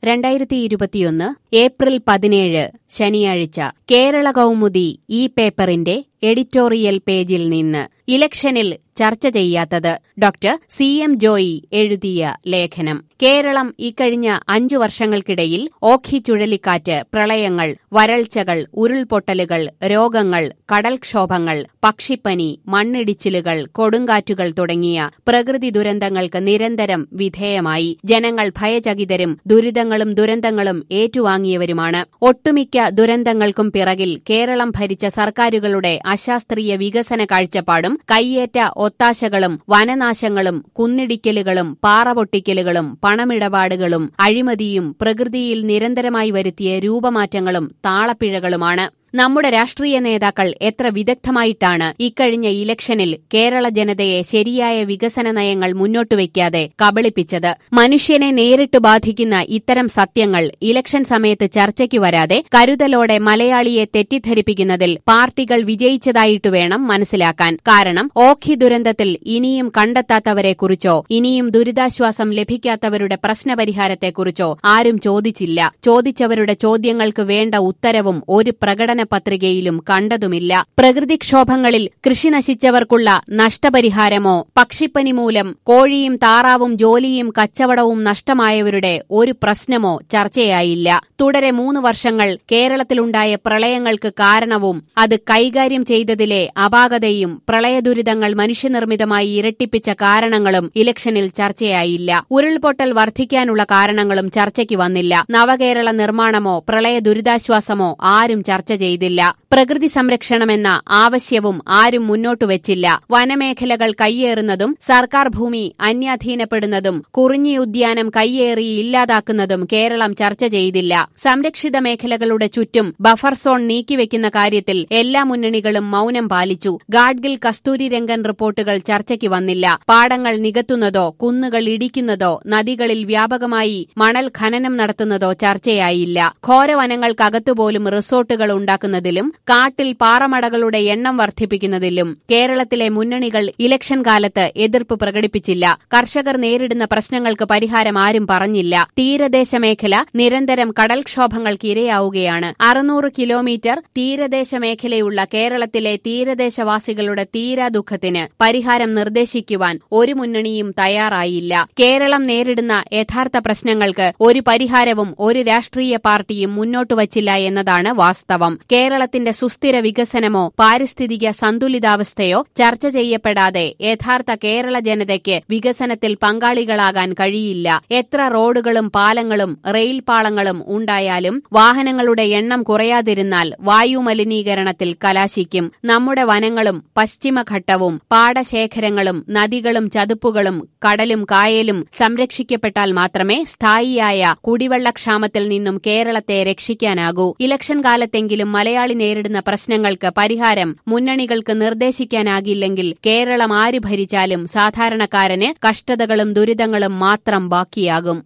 രണ്ടായിരത്തി ഇരുപത്തിയൊന്ന് ഏപ്രിൽ പതിനേഴ് ശനിയാഴ്ച കേരള കൗമുദി ഈ പേപ്പറിന്റെ എഡിറ്റോറിയൽ പേജിൽ നിന്ന് ഇലക്ഷനിൽ ചർച്ച ചെയ്യാത്തത് ഡോക്ടർ സി എം ജോയി എഴുതിയ ലേഖനം കേരളം ഇക്കഴിഞ്ഞ അഞ്ചു വർഷങ്ങൾക്കിടയിൽ ഓഖി ചുഴലിക്കാറ്റ് പ്രളയങ്ങൾ വരൾച്ചകൾ ഉരുൾപൊട്ടലുകൾ രോഗങ്ങൾ കടൽക്ഷോഭങ്ങൾ പക്ഷിപ്പനി മണ്ണിടിച്ചിലുകൾ കൊടുങ്കാറ്റുകൾ തുടങ്ങിയ പ്രകൃതി ദുരന്തങ്ങൾക്ക് നിരന്തരം വിധേയമായി ജനങ്ങൾ ഭയചകിതരും ദുരിതങ്ങളും ദുരന്തങ്ങളും ഏറ്റുവാങ്ങിയവരുമാണ് ഒട്ടുമിക്ക ദുരന്തങ്ങൾക്കും പിറകിൽ കേരളം ഭരിച്ച സർക്കാരുകളുടെ അശാസ്ത്രീയ വികസന കാഴ്ചപ്പാടും കയ്യേറ്റ ഒത്താശകളും വനനാശങ്ങളും കുന്നിടിക്കലുകളും പാറപൊട്ടിക്കലുകളും പണമിടപാടുകളും അഴിമതിയും പ്രകൃതിയിൽ നിരന്തരമായി വരുത്തിയ രൂപമാറ്റങ്ങളും താളപ്പിഴകളുമാണ് നമ്മുടെ രാഷ്ട്രീയ നേതാക്കൾ എത്ര വിദഗ്ധമായിട്ടാണ് ഇക്കഴിഞ്ഞ ഇലക്ഷനിൽ കേരള ജനതയെ ശരിയായ വികസന നയങ്ങൾ മുന്നോട്ടുവയ്ക്കാതെ കബളിപ്പിച്ചത് മനുഷ്യനെ നേരിട്ട് ബാധിക്കുന്ന ഇത്തരം സത്യങ്ങൾ ഇലക്ഷൻ സമയത്ത് ചർച്ചയ്ക്ക് വരാതെ കരുതലോടെ മലയാളിയെ തെറ്റിദ്ധരിപ്പിക്കുന്നതിൽ പാർട്ടികൾ വിജയിച്ചതായിട്ട് വേണം മനസ്സിലാക്കാൻ കാരണം ഓഖി ദുരന്തത്തിൽ ഇനിയും കണ്ടെത്താത്തവരെക്കുറിച്ചോ ഇനിയും ദുരിതാശ്വാസം ലഭിക്കാത്തവരുടെ പ്രശ്നപരിഹാരത്തെക്കുറിച്ചോ ആരും ചോദിച്ചില്ല ചോദിച്ചവരുടെ ചോദ്യങ്ങൾക്ക് വേണ്ട ഉത്തരവും ഒരു പ്രകടന പ്രകടന പത്രികയിലും കണ്ടതുമില്ല പ്രകൃതിക്ഷോഭങ്ങളിൽ കൃഷി നശിച്ചവർക്കുള്ള നഷ്ടപരിഹാരമോ പക്ഷിപ്പനി മൂലം കോഴിയും താറാവും ജോലിയും കച്ചവടവും നഷ്ടമായവരുടെ ഒരു പ്രശ്നമോ ചർച്ചയായില്ല തുടരെ മൂന്ന് വർഷങ്ങൾ കേരളത്തിലുണ്ടായ പ്രളയങ്ങൾക്ക് കാരണവും അത് കൈകാര്യം ചെയ്തതിലെ അപാകതയും പ്രളയദുരിതങ്ങൾ മനുഷ്യനിർമ്മിതമായി ഇരട്ടിപ്പിച്ച കാരണങ്ങളും ഇലക്ഷനിൽ ചർച്ചയായില്ല ഉരുൾപൊട്ടൽ വർദ്ധിക്കാനുള്ള കാരണങ്ങളും ചർച്ചയ്ക്ക് വന്നില്ല നവകേരള നിർമ്മാണമോ പ്രളയ ദുരിതാശ്വാസമോ ആരും ചർച്ച ചെയ്തില്ല പ്രകൃതി സംരക്ഷണമെന്ന ആവശ്യവും ആരും മുന്നോട്ട് വെച്ചില്ല വനമേഖലകൾ കയ്യേറുന്നതും സർക്കാർ ഭൂമി അന്യാധീനപ്പെടുന്നതും കുറിഞ്ഞി ഉദ്യാനം കയ്യേറി ഇല്ലാതാക്കുന്നതും കേരളം ചർച്ച ചെയ്തില്ല സംരക്ഷിത മേഖലകളുടെ ചുറ്റും ബഫർ സോൺ നീക്കിവെക്കുന്ന കാര്യത്തിൽ എല്ലാ മുന്നണികളും മൌനം പാലിച്ചു ഗാഡ്ഗിൽ കസ്തൂരി രംഗൻ റിപ്പോർട്ടുകൾ ചർച്ചയ്ക്ക് വന്നില്ല പാടങ്ങൾ നികത്തുന്നതോ കുന്നുകൾ ഇടിക്കുന്നതോ നദികളിൽ വ്യാപകമായി മണൽ ഖനനം നടത്തുന്നതോ ചർച്ചയായില്ല ഘോരവനങ്ങൾക്കകത്തുപോലും റിസോർട്ടുകൾ ഉണ്ടാക്കുന്നതിലും കാട്ടിൽ പാറമടകളുടെ എണ്ണം വർദ്ധിപ്പിക്കുന്നതിലും കേരളത്തിലെ മുന്നണികൾ ഇലക്ഷൻ കാലത്ത് എതിർപ്പ് പ്രകടിപ്പിച്ചില്ല കർഷകർ നേരിടുന്ന പ്രശ്നങ്ങൾക്ക് പരിഹാരം ആരും പറഞ്ഞില്ല തീരദേശ മേഖല നിരന്തരം കടൽക്ഷോഭങ്ങൾക്ക് ഇരയാവുകയാണ് അറുന്നൂറ് കിലോമീറ്റർ തീരദേശ മേഖലയുള്ള കേരളത്തിലെ തീരദേശവാസികളുടെ തീരാദുഃഖത്തിന് പരിഹാരം നിർദ്ദേശിക്കുവാൻ ഒരു മുന്നണിയും തയ്യാറായില്ല കേരളം നേരിടുന്ന യഥാർത്ഥ പ്രശ്നങ്ങൾക്ക് ഒരു പരിഹാരവും ഒരു രാഷ്ട്രീയ പാർട്ടിയും മുന്നോട്ട് വച്ചില്ല എന്നതാണ് വാസ്തവം കേരളത്തിന്റെ സുസ്ഥിര വികസനമോ പാരിസ്ഥിതിക സന്തുലിതാവസ്ഥയോ ചർച്ച ചെയ്യപ്പെടാതെ യഥാർത്ഥ കേരള ജനതയ്ക്ക് വികസനത്തിൽ പങ്കാളികളാകാൻ കഴിയില്ല എത്ര റോഡുകളും പാലങ്ങളും റെയിൽ പാളങ്ങളും ഉണ്ടായാലും വാഹനങ്ങളുടെ എണ്ണം കുറയാതിരുന്നാൽ വായു മലിനീകരണത്തിൽ കലാശിക്കും നമ്മുടെ വനങ്ങളും പശ്ചിമഘട്ടവും പാടശേഖരങ്ങളും നദികളും ചതുപ്പുകളും കടലും കായലും സംരക്ഷിക്കപ്പെട്ടാൽ മാത്രമേ സ്ഥായിയായ കുടിവെള്ളക്ഷാമത്തിൽ നിന്നും കേരളത്തെ രക്ഷിക്കാനാകൂ ഇലക്ഷൻ കാലത്തെങ്കിലും മലയാളി നേരിടുന്ന പ്രശ്നങ്ങൾക്ക് പരിഹാരം മുന്നണികൾക്ക് നിർദ്ദേശിക്കാനാകില്ലെങ്കിൽ കേരളം ആര് ഭരിച്ചാലും സാധാരണക്കാരന് കഷ്ടതകളും ദുരിതങ്ങളും മാത്രം ബാക്കിയാകും